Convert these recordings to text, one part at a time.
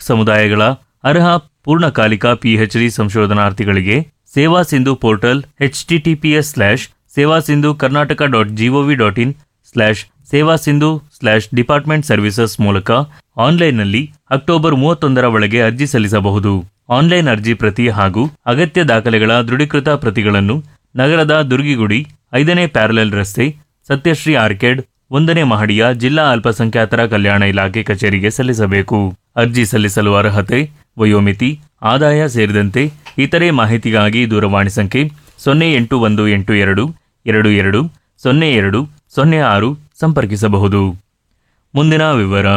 ಸಮುದಾಯಗಳ ಅರ್ಹ ಪೂರ್ಣಕಾಲಿಕ ಪಿಎಚ್ಡಿ ಸಂಶೋಧನಾರ್ಥಿಗಳಿಗೆ ಸೇವಾ Sindhu portal HTTPS slash Seva Sindhu Karnataka dot gov dot in slash Seva Sindhu slash department services ಮೂಲಕ ಆನ್ಲೈನ್ನಲ್ಲಿ ಅಕ್ಟೋಬರ್ ಮೂವತ್ತೊಂದರ ಒಳಗೆ ಅರ್ಜಿ ಸಲ್ಲಿಸಬಹುದು ಆನ್ಲೈನ್ ಅರ್ಜಿ ಪ್ರತಿ ಹಾಗೂ ಅಗತ್ಯ ದಾಖಲೆಗಳ ದೃಢೀಕೃತ ಪ್ರತಿಗಳನ್ನು ನಗರದ ದುರ್ಗಿಗುಡಿ ಐದನೇ ಪ್ಯಾರಲೆಲ್ ರಸ್ತೆ ಸತ್ಯಶ್ರೀ ಆರ್ಕೇಡ್ ಒಂದನೇ ಮಹಡಿಯ ಜಿಲ್ಲಾ ಅಲ್ಪಸಂಖ್ಯಾತರ ಕಲ್ಯಾಣ ಇಲಾಖೆ ಕಚೇರಿಗೆ ಸಲ್ಲಿಸಬೇಕು ಅರ್ಜಿ ಸಲ್ಲಿಸಲು ಅರ್ಹತೆ ವಯೋಮಿತಿ ಆದಾಯ ಸೇರಿದಂತೆ ಇತರೆ ಮಾಹಿತಿಗಾಗಿ ದೂರವಾಣಿ ಸಂಖ್ಯೆ ಸೊನ್ನೆ ಎಂಟು ಒಂದು ಎಂಟು ಎರಡು ಎರಡು ಎರಡು ಸೊನ್ನೆ ಎರಡು ಸೊನ್ನೆ ಆರು ಸಂಪರ್ಕಿಸಬಹುದು ಮುಂದಿನ ವಿವರ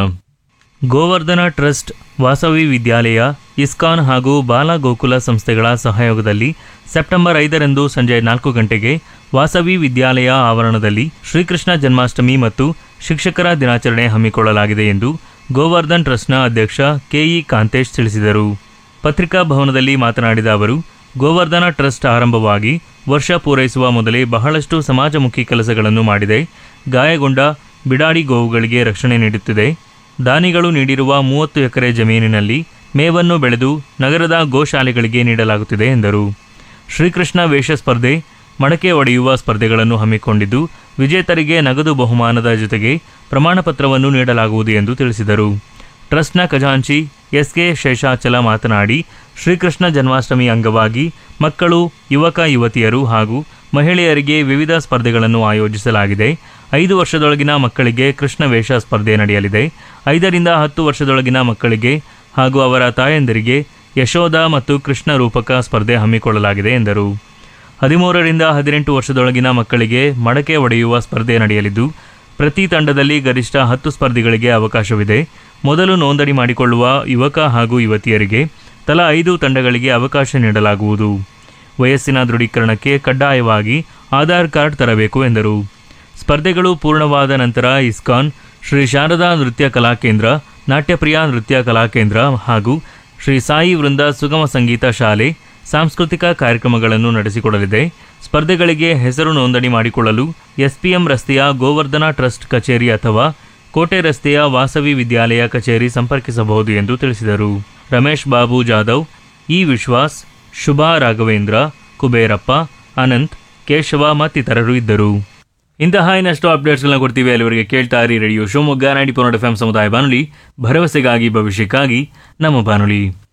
ಗೋವರ್ಧನ ಟ್ರಸ್ಟ್ ವಾಸವಿ ವಿದ್ಯಾಲಯ ಇಸ್ಕಾನ್ ಹಾಗೂ ಬಾಲ ಗೋಕುಲ ಸಂಸ್ಥೆಗಳ ಸಹಯೋಗದಲ್ಲಿ ಸೆಪ್ಟೆಂಬರ್ ಐದರಂದು ಸಂಜೆ ನಾಲ್ಕು ಗಂಟೆಗೆ ವಾಸವಿ ವಿದ್ಯಾಲಯ ಆವರಣದಲ್ಲಿ ಶ್ರೀಕೃಷ್ಣ ಜನ್ಮಾಷ್ಟಮಿ ಮತ್ತು ಶಿಕ್ಷಕರ ದಿನಾಚರಣೆ ಹಮ್ಮಿಕೊಳ್ಳಲಾಗಿದೆ ಎಂದು ಗೋವರ್ಧನ್ ಟ್ರಸ್ಟ್ನ ಅಧ್ಯಕ್ಷ ಕೆಇ ಕಾಂತೇಶ್ ತಿಳಿಸಿದರು ಪತ್ರಿಕಾ ಭವನದಲ್ಲಿ ಮಾತನಾಡಿದ ಅವರು ಗೋವರ್ಧನ ಟ್ರಸ್ಟ್ ಆರಂಭವಾಗಿ ವರ್ಷ ಪೂರೈಸುವ ಮೊದಲೇ ಬಹಳಷ್ಟು ಸಮಾಜಮುಖಿ ಕೆಲಸಗಳನ್ನು ಮಾಡಿದೆ ಗಾಯಗೊಂಡ ಬಿಡಾಡಿ ಗೋವುಗಳಿಗೆ ರಕ್ಷಣೆ ನೀಡುತ್ತಿದೆ ದಾನಿಗಳು ನೀಡಿರುವ ಮೂವತ್ತು ಎಕರೆ ಜಮೀನಿನಲ್ಲಿ ಮೇವನ್ನು ಬೆಳೆದು ನಗರದ ಗೋಶಾಲೆಗಳಿಗೆ ನೀಡಲಾಗುತ್ತಿದೆ ಎಂದರು ಶ್ರೀಕೃಷ್ಣ ವೇಷ ಸ್ಪರ್ಧೆ ಮಡಕೆ ಒಡೆಯುವ ಸ್ಪರ್ಧೆಗಳನ್ನು ಹಮ್ಮಿಕೊಂಡಿದ್ದು ವಿಜೇತರಿಗೆ ನಗದು ಬಹುಮಾನದ ಜೊತೆಗೆ ಪ್ರಮಾಣಪತ್ರವನ್ನು ನೀಡಲಾಗುವುದು ಎಂದು ತಿಳಿಸಿದರು ಟ್ರಸ್ಟ್ನ ಖಜಾಂಚಿ ಎಸ್ಕೆ ಶೇಷಾಚಲ ಮಾತನಾಡಿ ಶ್ರೀಕೃಷ್ಣ ಜನ್ಮಾಷ್ಟಮಿ ಅಂಗವಾಗಿ ಮಕ್ಕಳು ಯುವಕ ಯುವತಿಯರು ಹಾಗೂ ಮಹಿಳೆಯರಿಗೆ ವಿವಿಧ ಸ್ಪರ್ಧೆಗಳನ್ನು ಆಯೋಜಿಸಲಾಗಿದೆ ಐದು ವರ್ಷದೊಳಗಿನ ಮಕ್ಕಳಿಗೆ ಕೃಷ್ಣ ವೇಷ ಸ್ಪರ್ಧೆ ನಡೆಯಲಿದೆ ಐದರಿಂದ ಹತ್ತು ವರ್ಷದೊಳಗಿನ ಮಕ್ಕಳಿಗೆ ಹಾಗೂ ಅವರ ತಾಯಂದಿರಿಗೆ ಯಶೋಧ ಮತ್ತು ಕೃಷ್ಣ ರೂಪಕ ಸ್ಪರ್ಧೆ ಹಮ್ಮಿಕೊಳ್ಳಲಾಗಿದೆ ಎಂದರು ಹದಿಮೂರರಿಂದ ಹದಿನೆಂಟು ವರ್ಷದೊಳಗಿನ ಮಕ್ಕಳಿಗೆ ಮಡಕೆ ಒಡೆಯುವ ಸ್ಪರ್ಧೆ ನಡೆಯಲಿದ್ದು ಪ್ರತಿ ತಂಡದಲ್ಲಿ ಗರಿಷ್ಠ ಹತ್ತು ಸ್ಪರ್ಧಿಗಳಿಗೆ ಅವಕಾಶವಿದೆ ಮೊದಲು ನೋಂದಣಿ ಮಾಡಿಕೊಳ್ಳುವ ಯುವಕ ಹಾಗೂ ಯುವತಿಯರಿಗೆ ತಲಾ ಐದು ತಂಡಗಳಿಗೆ ಅವಕಾಶ ನೀಡಲಾಗುವುದು ವಯಸ್ಸಿನ ದೃಢೀಕರಣಕ್ಕೆ ಕಡ್ಡಾಯವಾಗಿ ಆಧಾರ್ ಕಾರ್ಡ್ ತರಬೇಕು ಎಂದರು ಸ್ಪರ್ಧೆಗಳು ಪೂರ್ಣವಾದ ನಂತರ ಇಸ್ಕಾನ್ ಶ್ರೀ ಶಾರದಾ ನೃತ್ಯ ಕಲಾಕೇಂದ್ರ ನಾಟ್ಯಪ್ರಿಯ ನೃತ್ಯ ಕಲಾಕೇಂದ್ರ ಹಾಗೂ ಶ್ರೀ ಸಾಯಿ ವೃಂದ ಸುಗಮ ಸಂಗೀತ ಶಾಲೆ ಸಾಂಸ್ಕೃತಿಕ ಕಾರ್ಯಕ್ರಮಗಳನ್ನು ನಡೆಸಿಕೊಡಲಿದೆ ಸ್ಪರ್ಧೆಗಳಿಗೆ ಹೆಸರು ನೋಂದಣಿ ಮಾಡಿಕೊಳ್ಳಲು ಎಸ್ಪಿಎಂ ರಸ್ತೆಯ ಗೋವರ್ಧನ ಟ್ರಸ್ಟ್ ಕಚೇರಿ ಅಥವಾ ಕೋಟೆ ರಸ್ತೆಯ ವಾಸವಿ ವಿದ್ಯಾಲಯ ಕಚೇರಿ ಸಂಪರ್ಕಿಸಬಹುದು ಎಂದು ತಿಳಿಸಿದರು ರಮೇಶ್ ಬಾಬು ಜಾಧವ್ ಇ ವಿಶ್ವಾಸ್ ಶುಭಾ ರಾಘವೇಂದ್ರ ಕುಬೇರಪ್ಪ ಅನಂತ್ ಕೇಶವ ಮತ್ತಿತರರು ಇದ್ದರು ಇಂತಹ ಇನ್ನಷ್ಟು ಅಪ್ಡೇಟ್ಸ್ಗಳನ್ನ ಕೊಡ್ತೀವಿ ಅಲ್ಲಿವರೆಗೆ ಕೇಳ್ತಾ ಇರಿ radio Shivamogga ninety four F M ಸಮುದಾಯ ಬಾನುಲಿ ಭರವಸೆಗಾಗಿ ಭವಿಷ್ಯಕ್ಕಾಗಿ ನಮ್ಮ ಬಾನುಲಿ